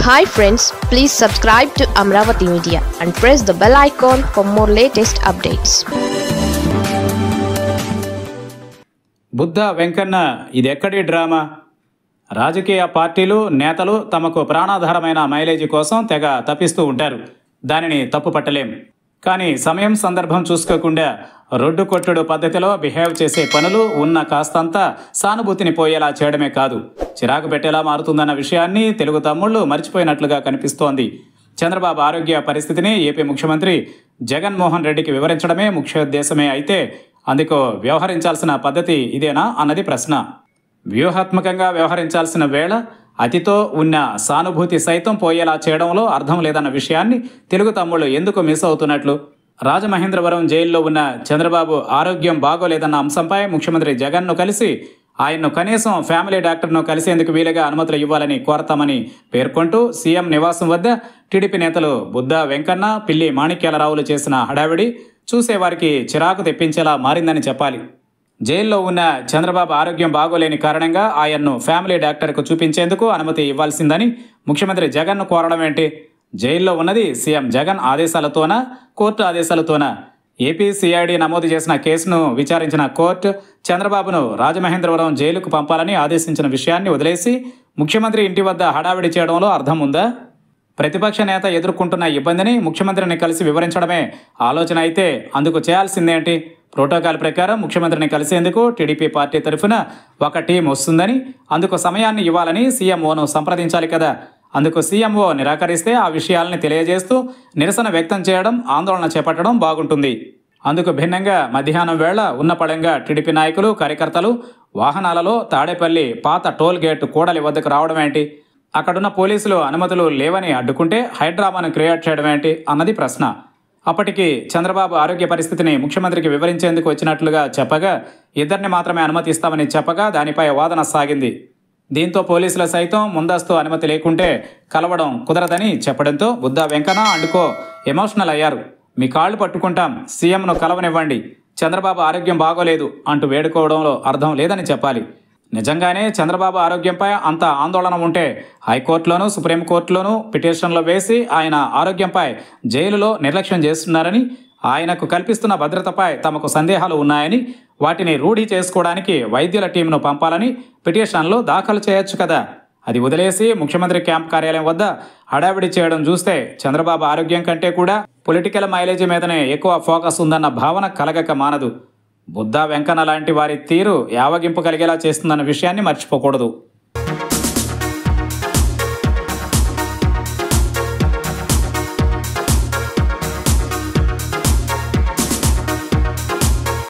hi friends please subscribe to Amaravati media and press the bell icon for more latest updates Buddha Venkanna ఇది ఎక్కడి drama రాజకీయ పార్టీలు నేతలు తమకు ప్రాణాధారమైన మైలేజీ కోసం తెగ తప్పిస్తూ ఉంటారు దానిని తప్పు పట్టలేం కానీ సమయం సందర్భం చూసుకోకుండా రొడ్డు కొట్టుడు పద్ధతిలో బిహేవ్ చేసే పనులు ఉన్న కాస్తంత సానుభూతిని పోయేలా చేయడమే కాదు చిరాకు పెట్టేలా మారుతుందన్న విషయాన్ని తెలుగు తమ్ముళ్ళు మర్చిపోయినట్లుగా కనిపిస్తోంది చంద్రబాబు ఆరోగ్య పరిస్థితిని ఏపీ ముఖ్యమంత్రి జగన్మోహన్ రెడ్డికి వివరించడమే ముఖ్యోద్దేశమే అయితే అందుకు వ్యవహరించాల్సిన పద్ధతి ఇదేనా అన్నది ప్రశ్న వ్యూహాత్మకంగా వ్యవహరించాల్సిన వేళ అతితో ఉన్న సానుభూతి సైతం పోయేలా చేయడంలో అర్థం లేదన్న విషయాన్ని తెలుగు తమ్ముళ్ళు ఎందుకు మిస్ అవుతున్నట్లు రాజమహేంద్రవరం జైల్లో ఉన్న చంద్రబాబు ఆరోగ్యం బాగోలేదన్న అంశంపై ముఖ్యమంత్రి జగన్ను కలిసి ఆయన్ను కనీసం ఫ్యామిలీ డాక్టర్ను కలిసేందుకు వీలుగా అనుమతులు ఇవ్వాలని కోరతామని పేర్కొంటూ సీఎం నివాసం వద్ద టీడీపీ నేతలు బుద్ధ వెంకన్న పిల్లి మాణిక్యాలరావులు చేసిన హడావిడి చూసేవారికి చిరాకు తెప్పించేలా మారిందని చెప్పాలి జైల్లో ఉన్న చంద్రబాబు ఆరోగ్యం బాగోలేని కారణంగా ఆయన్ను ఫ్యామిలీ డాక్టర్కు చూపించేందుకు అనుమతి ఇవ్వాల్సిందని ముఖ్యమంత్రి జగన్ను కోరడం ఏంటి జైల్లో ఉన్నది సీఎం జగన్ ఆదేశాలతోనా కోర్టు ఆదేశాలతోనా ఏపీ సిఐడి నమోదు చేసిన కేసును విచారించిన కోర్టు చంద్రబాబును రాజమహేంద్రవరం జైలుకు పంపాలని ఆదేశించిన విషయాన్ని వదిలేసి ముఖ్యమంత్రి ఇంటి వద్ద హడావిడి చేయడంలో అర్థం ఉందా ప్రతిపక్ష నేత ఎదుర్కొంటున్న ఇబ్బందిని ముఖ్యమంత్రిని కలిసి వివరించడమే ఆలోచన అయితే అందుకు చేయాల్సిందేంటి ప్రోటోకాల్ ప్రకారం ముఖ్యమంత్రిని కలిసేందుకు టీడీపీ పార్టీ తరఫున ఒక టీం వస్తుందని అందుకు సమయాన్ని ఇవ్వాలని సీఎంఓను సంప్రదించాలి కదా అందుకు సీఎంఓ నిరాకరిస్తే ఆ విషయాలని తెలియజేస్తూ నిరసన వ్యక్తం చేయడం ఆందోళన చేపట్టడం బాగుంటుంది అందుకు భిన్నంగా మధ్యాహ్నం వేళ ఉన్నపళంగా టీడీపీ నాయకులు కార్యకర్తలు వాహనాలలో తాడేపల్లి పాత టోల్ గేట్ కూడలి వద్దకు రావడం ఏంటి అక్కడున్న పోలీసులు అనుమతులు లేవని అడ్డుకుంటే హైడ్రామాను క్రియేట్ చేయడం ఏంటి అన్నది ప్రశ్న అప్పటికి చంద్రబాబు ఆరోగ్య పరిస్థితిని ముఖ్యమంత్రికి వివరించేందుకు వచ్చినట్లుగా చెప్పగా ఇద్దరిని మాత్రమే అనుమతిస్తామని చెప్పగా దానిపై వాదన సాగింది దీంతో పోలీసుల సైతం ముందస్తు అనుమతి లేకుంటే కలవడం కుదరదని చెప్పడంతో బుద్ధ వెంకన్న అండుకో ఎమోషనల్ అయ్యారు మీ కాళ్ళు పట్టుకుంటాం సీఎంను కలవనివ్వండి చంద్రబాబు ఆరోగ్యం బాగోలేదు అంటూ వేడుకోవడంలో అర్థం లేదని చెప్పాలి నిజంగానే చంద్రబాబు ఆరోగ్యంపై అంత ఆందోళన ఉంటే హైకోర్టులోనూ సుప్రీంకోర్టులోనూ పిటిషన్లు వేసి ఆయన ఆరోగ్యంపై జైలులో నిర్లక్ష్యం చేస్తున్నారని ఆయనకు కల్పిస్తున్న భద్రతపై తమకు సందేహాలు ఉన్నాయని వాటిని రూఢీ చేసుకోవడానికి వైద్యుల టీంను పంపాలని పిటిషన్లు దాఖలు చేయొచ్చు కదా అది వదిలేసి ముఖ్యమంత్రి క్యాంప్ కార్యాలయం వద్ద హడావిడి చేయడం చూస్తే చంద్రబాబు ఆరోగ్యం కంటే కూడా పొలిటికల్ మైలేజీ మీదనే ఎక్కువ ఫోకస్ ఉందన్న భావన కలగక మానదు బుద్ధ వెంకన్న లాంటి వారి తీరు యావగింపు కలిగేలా చేస్తుందన్న విషయాన్ని మర్చిపోకూడదు